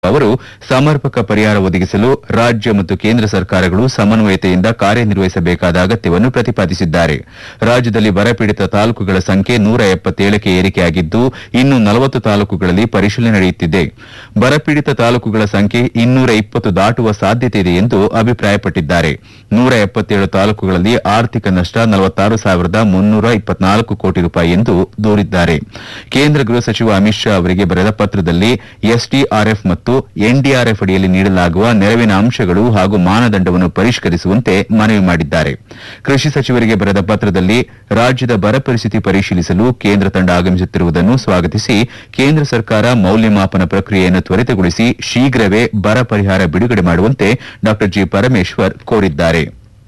ಅವರು ಸಮರ್ಪಕ ಪರಿಹಾರ ಒದಗಿಸಲು ರಾಜ್ಯ ಮತ್ತು ಕೇಂದ್ರ ಸರ್ಕಾರಗಳು ಸಮನ್ವಯತೆಯಿಂದ ಕಾರ್ಯನಿರ್ವಹಿಸಬೇಕಾದ ಅಗತ್ಯವನ್ನು ಪ್ರತಿಪಾದಿಸಿದ್ದಾರೆ ರಾಜ್ಯದಲ್ಲಿ ಬರಪೀಡಿತ ತಾಲೂಕುಗಳ ಸಂಖ್ಯೆ ನೂರ ಎಪ್ಪತ್ತೇಳಕ್ಕೆ ಏರಿಕೆಯಾಗಿದ್ದು ಇನ್ನು ನಲವತ್ತು ತಾಲೂಕುಗಳಲ್ಲಿ ಪರಿಶೀಲನೆ ನಡೆಯುತ್ತಿದೆ ಬರಪೀಡಿತ ತಾಲೂಕುಗಳ ಸಂಖ್ಯೆ ಇನ್ನೂರ ಇಪ್ಪತ್ತು ದಾಟುವ ಸಾಧ್ಯತೆ ಇದೆ ಎಂದು ಅಭಿಪ್ರಾಯಪಟ್ಟಿದ್ದಾರೆ ನೂರ ಎಪ್ಪತ್ತೇಳು ತಾಲೂಕುಗಳಲ್ಲಿ ಆರ್ಥಿಕ ನಷ್ಟ ನಲವತ್ತಾರು ಸಾವಿರದ ಮುನ್ನೂರ ಇಪ್ಪತ್ನಾಲ್ಕು ಕೋಟಿ ರೂಪಾಯಿ ಎಂದು ದೂರಿದ್ದಾರೆ ಕೇಂದ್ರ ಗೃಹ ಸಚಿವ ಅಮಿತ್ ಶಾ ಅವರಿಗೆ ಬರೆದ ಪತ್ರದಲ್ಲಿ ಎಸ್ಡಿಆರ್ಎಫ್ ಮತ್ತು ಎನ್ಡಿಆರ್ಎಫ್ ಅಡಿಯಲ್ಲಿ ನೀಡಲಾಗುವ ನೆರವಿನ ಅಂಶಗಳು ಹಾಗೂ ಮಾನದಂಡವನ್ನು ಪರಿಷ್ಕರಿಸುವಂತೆ ಮನವಿ ಮಾಡಿದ್ದಾರೆ ಕೃಷಿ ಸಚಿವರಿಗೆ ಬರೆದ ಪತ್ರದಲ್ಲಿ ರಾಜ್ಯದ ಬರ ಪರಿಸ್ಥಿತಿ ಪರಿಶೀಲಿಸಲು ಕೇಂದ್ರ ತಂಡ ಆಗಮಿಸುತ್ತಿರುವುದನ್ನು ಸ್ವಾಗತಿಸಿ ಕೇಂದ್ರ ಸರ್ಕಾರ ಮೌಲ್ಯಮಾಪನ ಪ್ರಕ್ರಿಯೆಯನ್ನು ತ್ವರಿತಗೊಳಿಸಿ ಶೀಘ್ರವೇ ಬರ ಪರಿಹಾರ ಬಿಡುಗಡೆ ಮಾಡುವಂತೆ ಡಾ ಜಿ ಪರಮೇಶ್ವರ್ ಕೋರಿದ್ದಾರೆ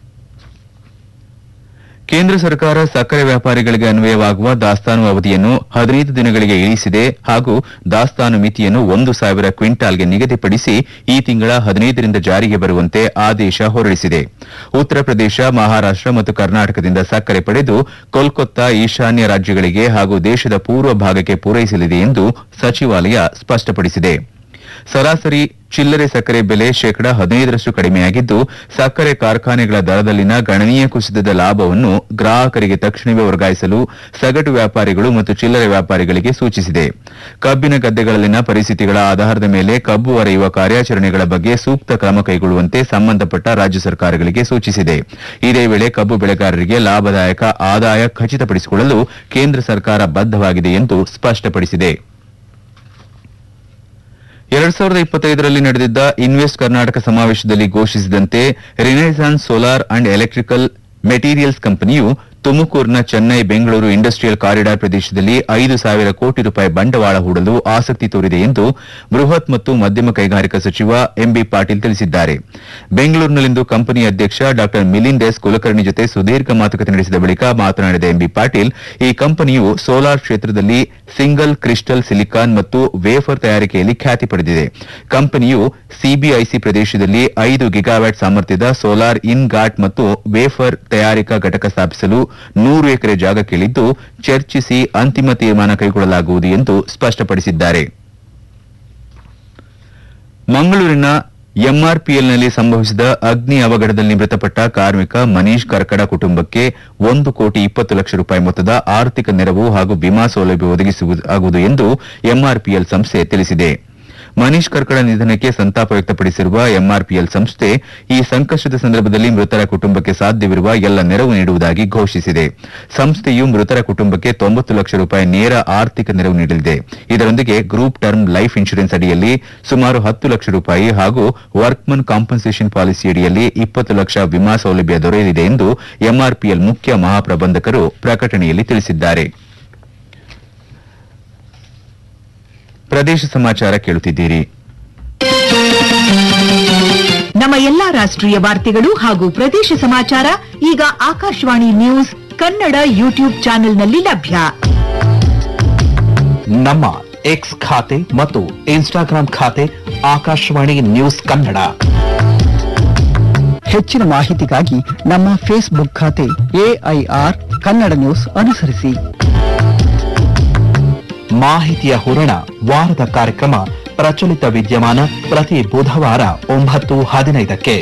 ಕೇಂದ್ರ ಸರ್ಕಾರ ಸಕ್ಕರೆ ವ್ಯಾಪಾರಿಗಳಿಗೆ ಅನ್ವಯವಾಗುವ ದಾಸ್ತಾನು ಅವಧಿಯನ್ನು ಹದಿನೈದು ದಿನಗಳಿಗೆ ಇಳಿಸಿದೆ ಹಾಗೂ ದಾಸ್ತಾನು ಮಿತಿಯನ್ನು ಒಂದು ಸಾವಿರ ಕ್ವಿಂಟಾಲ್ಗೆ ನಿಗದಿಪಡಿಸಿ ಈ ತಿಂಗಳ ಹದಿನೈದರಿಂದ ಜಾರಿಗೆ ಬರುವಂತೆ ಆದೇಶ ಹೊರಡಿಸಿದೆ ಉತ್ತರ ಪ್ರದೇಶ ಮಹಾರಾಷ್ಟ ಮತ್ತು ಕರ್ನಾಟಕದಿಂದ ಸಕ್ಕರೆ ಪಡೆದು ಕೋಲ್ಕತ್ತಾ ಈಶಾನ್ಯ ರಾಜ್ಯಗಳಿಗೆ ಹಾಗೂ ದೇಶದ ಪೂರ್ವ ಭಾಗಕ್ಕೆ ಪೂರೈಸಲಿದೆ ಎಂದು ಸಚಿವಾಲಯ ಸ್ಪಷ್ಟಪಡಿಸಿದೆ ಸರಾಸರಿ ಚಿಲ್ಲರೆ ಸಕ್ಕರೆ ಬೆಲೆ ಶೇಕಡ ಹದಿನೈದರಷ್ಟು ಕಡಿಮೆಯಾಗಿದ್ದು ಸಕ್ಕರೆ ಕಾರ್ಖಾನೆಗಳ ದರದಲ್ಲಿನ ಗಣನೀಯ ಕುಸಿತದ ಲಾಭವನ್ನು ಗ್ರಾಹಕರಿಗೆ ತಕ್ಷಣವೇ ವರ್ಗಾಯಿಸಲು ಸಗಟು ವ್ಯಾಪಾರಿಗಳು ಮತ್ತು ಚಿಲ್ಲರೆ ವ್ಯಾಪಾರಿಗಳಿಗೆ ಸೂಚಿಸಿದೆ ಕಬ್ಬಿನ ಗದ್ದೆಗಳಲ್ಲಿನ ಪರಿಸ್ಥಿತಿಗಳ ಆಧಾರದ ಮೇಲೆ ಕಬ್ಬು ಅರೆಯುವ ಕಾರ್ಯಾಚರಣೆಗಳ ಬಗ್ಗೆ ಸೂಕ್ತ ಕ್ರಮ ಕೈಗೊಳ್ಳುವಂತೆ ಸಂಬಂಧಪಟ್ಟ ರಾಜ್ಯ ಸರ್ಕಾರಗಳಿಗೆ ಸೂಚಿಸಿದೆ ಇದೇ ವೇಳೆ ಕಬ್ಬು ಬೆಳೆಗಾರರಿಗೆ ಲಾಭದಾಯಕ ಆದಾಯ ಖಚಿತಪಡಿಸಿಕೊಳ್ಳಲು ಕೇಂದ್ರ ಸರ್ಕಾರ ಬದ್ದವಾಗಿದೆ ಎಂದು ಸ್ಪಷ್ಟಪಡಿಸಿದೆ ಎರಡ್ ಸಾವಿರದ ಇಪ್ಪತ್ತೈದರಲ್ಲಿ ನಡೆದಿದ್ದ ಇನ್ವೆಸ್ಟ್ ಕರ್ನಾಟಕ ಸಮಾವೇಶದಲ್ಲಿ ಘೋಷಿಸಿದಂತೆ renaissance solar and electrical materials ಕಂಪನಿಯು ತುಮಕೂರಿನ ಚೆನ್ನೈ ಬೆಂಗಳೂರು ಇಂಡಸ್ಟ್ರಿಯಲ್ ಕಾರಿಡಾರ್ ಪ್ರದೇಶದಲ್ಲಿ ಐದು ಸಾವಿರ ಕೋಟಿ ರೂಪಾಯಿ ಬಂಡವಾಳ ಹೂಡಲು ಆಸಕ್ತಿ ತೋರಿದೆ ಎಂದು ಬೃಹತ್ ಮತ್ತು ಮಧ್ಯಮ ಕೈಗಾರಿಕಾ ಸಚಿವ ಎಂಬಿ ಪಾಟೀಲ್ ತಿಳಿಸಿದ್ದಾರೆ ಬೆಂಗಳೂರಿನಲ್ಲಿಂದು ಕಂಪನಿ ಅಧ್ಯಕ್ಷ ಡಾ ಮಿಲಿಂದ್ ಎಸ್ ಕುಲಕರ್ಣಿ ಜೊತೆ ಸುದೀರ್ಘ ಮಾತುಕತೆ ನಡೆಸಿದ ಬಳಿಕ ಮಾತನಾಡಿದ ಎಂಬಿ ಪಾಟೀಲ್ ಈ ಕಂಪನಿಯು ಸೋಲಾರ್ ಕ್ಷೇತ್ರದಲ್ಲಿ ಸಿಂಗಲ್ ಕ್ರಿಸ್ಟಲ್ ಸಿಲಿಕಾನ್ ಮತ್ತು ವೇಫರ್ ತಯಾರಿಕೆಯಲ್ಲಿ ಖ್ಯಾತಿ ಪಡೆದಿದೆ ಕಂಪನಿಯು ಸಿಬಿಐಸಿ ಪ್ರದೇಶದಲ್ಲಿ ಐದು ಗಿಗಾವ್ಯಾಟ್ ಸಾಮರ್ಥ್ಯದ ಸೋಲಾರ್ ಇನ್ ಘಾಟ್ ಮತ್ತು ವೇಫರ್ ತಯಾರಿಕಾ ಘಟಕ ಸ್ಥಾಪಿಸಲು ನೂರು ಎಕರೆ ಜಾಗ ಕೇಳಿದ್ದು ಚರ್ಚಿಸಿ ಅಂತಿಮ ತೀರ್ಮಾನ ಕೈಗೊಳ್ಳಲಾಗುವುದು ಎಂದು ಸ್ಪಷ್ಟಪಡಿಸಿದ್ದಾರೆ ಮಂಗಳೂರಿನ ಎಂಆರ್ಪಿಎಲ್ನಲ್ಲಿ ಸಂಭವಿಸಿದ ಅಗ್ನಿ ಅವಘಡದಲ್ಲಿ ಮೃತಪಟ್ಟ ಕಾರ್ಮಿಕ ಮನೀಶ್ ಕರ್ಕಡ ಕುಟುಂಬಕ್ಕೆ ಒಂದು ಕೋಟಿ ಇಪ್ಪತ್ತು ಲಕ್ಷ ರೂಪಾಯಿ ಮೊತ್ತದ ಆರ್ಥಿಕ ನೆರವು ಹಾಗೂ ವಿಮಾ ಸೌಲಭ್ಯ ಒದಗಿಸಲಾಗುವುದು ಎಂದು ಎಂಆರ್ಪಿಎಲ್ ಸಂಸ್ಥೆ ತಿಳಿಸಿದೆ ಮನೀಶ್ ಕರ್ಕಡ ನಿಧನಕ್ಕೆ ಸಂತಾಪ ವ್ಯಕ್ತಪಡಿಸಿರುವ ಎಂಆರ್ಪಿಎಲ್ ಸಂಸ್ಥೆ ಈ ಸಂಕಷ್ಟದ ಸಂದರ್ಭದಲ್ಲಿ ಮೃತರ ಕುಟುಂಬಕ್ಕೆ ಸಾಧ್ಯವಿರುವ ಎಲ್ಲ ನೆರವು ನೀಡುವುದಾಗಿ ಘೋಷಿಸಿದೆ ಸಂಸ್ಥೆಯು ಮೃತರ ಕುಟುಂಬಕ್ಕೆ ತೊಂಬತ್ತು ಲಕ್ಷ ರೂಪಾಯಿ ನೇರ ಆರ್ಥಿಕ ನೆರವು ನೀಡಲಿದೆ ಇದರೊಂದಿಗೆ ಗ್ರೂಪ್ ಟರ್ಮ್ ಲೈಫ್ ಇನ್ಶೂರೆನ್ಸ್ ಅಡಿಯಲ್ಲಿ ಸುಮಾರು ಹತ್ತು ಲಕ್ಷ ರೂಪಾಯಿ ಹಾಗೂ ವರ್ಕ್ಮನ್ ಕಾಂಪನ್ಸೇಷನ್ ಪಾಲಿಸಿ ಅಡಿಯಲ್ಲಿ ಇಪ್ಪತ್ತು ಲಕ್ಷ ವಿಮಾ ಸೌಲಭ್ಯ ದೊರೆಯಲಿದೆ ಎಂದು ಎಂಆರ್ಪಿಎಲ್ ಮುಖ್ಯ ಮಹಾಪ್ರಬಂಧಕರು ಪ್ರಕಟಣೆಯಲ್ಲಿ ತಿಳಿಸಿದ್ದಾರೆ ಪ್ರದೇಶ ಸಮಾಚಾರ ಕೇಳುತ್ತಿದ್ದೀರಿ ನಮ್ಮ ಎಲ್ಲಾ ರಾಷ್ಟ್ರೀಯ ವಾರ್ತೆಗಳು ಹಾಗೂ ಪ್ರದೇಶ ಸಮಾಚಾರ ಈಗ ಆಕಾಶವಾಣಿ ನ್ಯೂಸ್ ಕನ್ನಡ ಯೂಟ್ಯೂಬ್ ಚಾನೆಲ್ನಲ್ಲಿ ಲಭ್ಯ ನಮ್ಮ ಎಕ್ಸ್ ಖಾತೆ ಮತ್ತು ಇನ್ಸ್ಟಾಗ್ರಾಂ ಖಾತೆ ಆಕಾಶವಾಣಿ ನ್ಯೂಸ್ ಕನ್ನಡ ಹೆಚ್ಚಿನ ಮಾಹಿತಿಗಾಗಿ ನಮ್ಮ ಫೇಸ್ಬುಕ್ ಖಾತೆ ಎಐಆರ್ ಕನ್ನಡ ನ್ಯೂಸ್ ಅನುಸರಿಸಿ ಮಾಹಿತಿಯ ಹೂರಣ ವಾರದ ಕಾರ್ಯಕ್ರಮ ಪ್ರಚಲಿತ ವಿದ್ಯಮಾನ ಪ್ರತಿ ಬುಧವಾರ ಒಂಬತ್ತು ಹದಿನೈದಕ್ಕೆ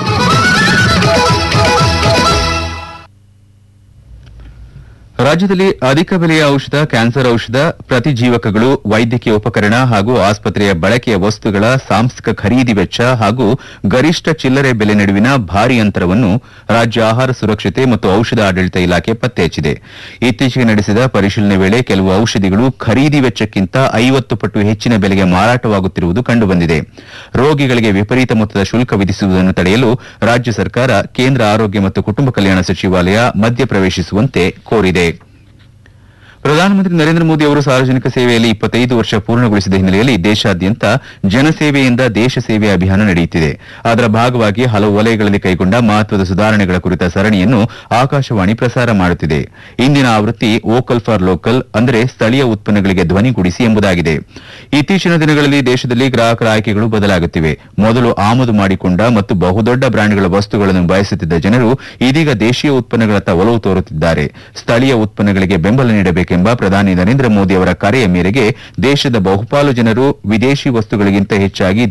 ರಾಜ್ಯದಲ್ಲಿ ಅಧಿಕ ಬೆಲೆಯ ಔಷಧ ಕ್ಯಾನ್ಸರ್ ಔಷಧ ಪ್ರತಿಜೀವಕಗಳು ವೈದ್ಯಕೀಯ ಉಪಕರಣ ಹಾಗೂ ಆಸ್ಪತ್ರೆಯ ಬಳಕೆಯ ವಸ್ತುಗಳ ಸಾಂಸ್ಥಿಕ ಖರೀದಿ ವೆಚ್ಚ ಹಾಗೂ ಗರಿಷ್ಠ ಚಿಲ್ಲರೆ ಬೆಲೆ ನಡುವಿನ ಭಾರಿ ಅಂತರವನ್ನು ರಾಜ್ಯ ಆಹಾರ ಸುರಕ್ಷತೆ ಮತ್ತು ಔಷಧ ಆಡಳಿತ ಇಲಾಖೆ ಪತ್ತೆ ಹಚ್ಚಿದೆ ಇತ್ತೀಚೆಗೆ ನಡೆಸಿದ ಪರಿಶೀಲನೆ ವೇಳೆ ಕೆಲವು ಔಷಧಿಗಳು ಖರೀದಿ ವೆಚ್ಚಕ್ಕಿಂತ ಐವತ್ತು ಪಟ್ಟು ಹೆಚ್ಚಿನ ಬೆಲೆಗೆ ಮಾರಾಟವಾಗುತ್ತಿರುವುದು ಕಂಡುಬಂದಿದೆ ರೋಗಿಗಳಿಗೆ ವಿಪರೀತ ಮೊತ್ತದ ಶುಲ್ಕ ವಿಧಿಸುವುದನ್ನು ತಡೆಯಲು ರಾಜ್ಯ ಸರ್ಕಾರ ಕೇಂದ್ರ ಆರೋಗ್ಯ ಮತ್ತು ಕುಟುಂಬ ಕಲ್ಯಾಣ ಸಚಿವಾಲಯ ಮಧ್ಯಪ್ರವೇಶಿಸುವಂತೆ ಕೋರಿದೆ ಪ್ರಧಾನಮಂತ್ರಿ ನರೇಂದ್ರ ಮೋದಿ ಅವರು ಸಾರ್ವಜನಿಕ ಸೇವೆಯಲ್ಲಿ ಇಪ್ಪತ್ತೈದು ವರ್ಷ ಪೂರ್ಣಗೊಳಿಸಿದ ಹಿನ್ನೆಲೆಯಲ್ಲಿ ದೇಶಾದ್ಯಂತ ಜನಸೇವೆಯಿಂದ ದೇಶ ಸೇವೆ ಅಭಿಯಾನ ನಡೆಯುತ್ತಿದೆ ಅದರ ಭಾಗವಾಗಿ ಹಲವು ವಲಯಗಳಲ್ಲಿ ಕೈಗೊಂಡ ಮಹತ್ವದ ಸುಧಾರಣೆಗಳ ಕುರಿತ ಸರಣಿಯನ್ನು ಆಕಾಶವಾಣಿ ಪ್ರಸಾರ ಮಾಡುತ್ತಿದೆ ಇಂದಿನ ಆವೃತ್ತಿ ವೋಕಲ್ ಫಾರ್ ಲೋಕಲ್ ಅಂದರೆ ಸ್ಥಳೀಯ ಉತ್ಪನ್ನಗಳಿಗೆ ಧ್ವನಿಗೂಡಿಸಿ ಎಂಬುದಾಗಿದೆ ಇತ್ತೀಚಿನ ದಿನಗಳಲ್ಲಿ ದೇಶದಲ್ಲಿ ಗ್ರಾಹಕರ ಆಯ್ಕೆಗಳು ಬದಲಾಗುತ್ತಿವೆ ಮೊದಲು ಆಮದು ಮಾಡಿಕೊಂಡ ಮತ್ತು ಬಹುದೊಡ್ಡ ಬ್ರ್ಯಾಂಡ್ಗಳ ವಸ್ತುಗಳನ್ನು ಬಯಸುತ್ತಿದ್ದ ಜನರು ಇದೀಗ ದೇಶೀಯ ಉತ್ಪನ್ನಗಳತ್ತ ಒಲವು ತೋರುತ್ತಿದ್ದಾರೆ ಸ್ಥಳೀಯ ಉತ್ಪನ್ನಗಳಿಗೆ ಬೆಂಬಲ ನೀಡಬೇಕೆಂಬ ಪ್ರಧಾನಿ ನರೇಂದ್ರ ಮೋದಿ ಅವರ ಕರೆಯ ಮೇರೆಗೆ ದೇಶದ ಬಹುಪಾಲು ಜನರು ವಿದೇಶಿ ವಸ್ತುಗಳಿಗಿಂತ ಹೆಚ್ಚಾಗಿ